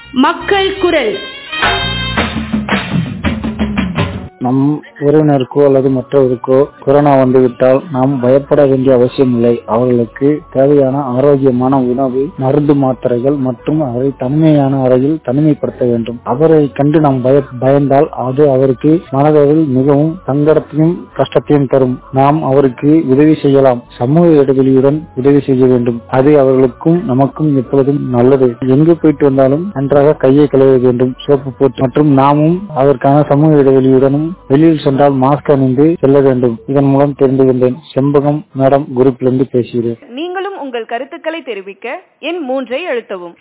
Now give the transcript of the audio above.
மக்கள் குரல் நம் உறவினருக்கோ அல்லது மற்றவருக்கோ கொரோனா வந்துவிட்டால் நாம் பயப்பட வேண்டிய அவசியமில்லை அவர்களுக்கு தேவையான ஆரோக்கியமான உணவு மருந்து மாத்திரைகள் மற்றும் அவரை தனிமையான அறையில் தனிமைப்படுத்த வேண்டும் அவரை கண்டு நாம் பய பயந்தால் அது அவருக்கு மனதளவில் மிகவும் சங்கடத்தையும் கஷ்டத்தையும் தரும் நாம் அவருக்கு உதவி செய்யலாம் சமூக இடைவெளியுடன் உதவி செய்ய வேண்டும் அது அவர்களுக்கும் நமக்கும் எப்பொழுதும் நல்லது எங்கு போயிட்டு வந்தாலும் நன்றாக கையை கழுவ வேண்டும் சோப்பு போட்டு மற்றும் நாமும் அதற்கான சமூக இடைவெளியுடனும் வெளியில் சென்றால் மாஸ்க் அணிந்து செல்ல வேண்டும் இதன் மூலம் தெரிந்து கொண்டேன் செம்பகம் மேடம் குரூப்பிலிருந்து பேசுகிறேன் நீங்களும் உங்கள் கருத்துக்களை தெரிவிக்க எண் மூன்றை அழுத்தவும்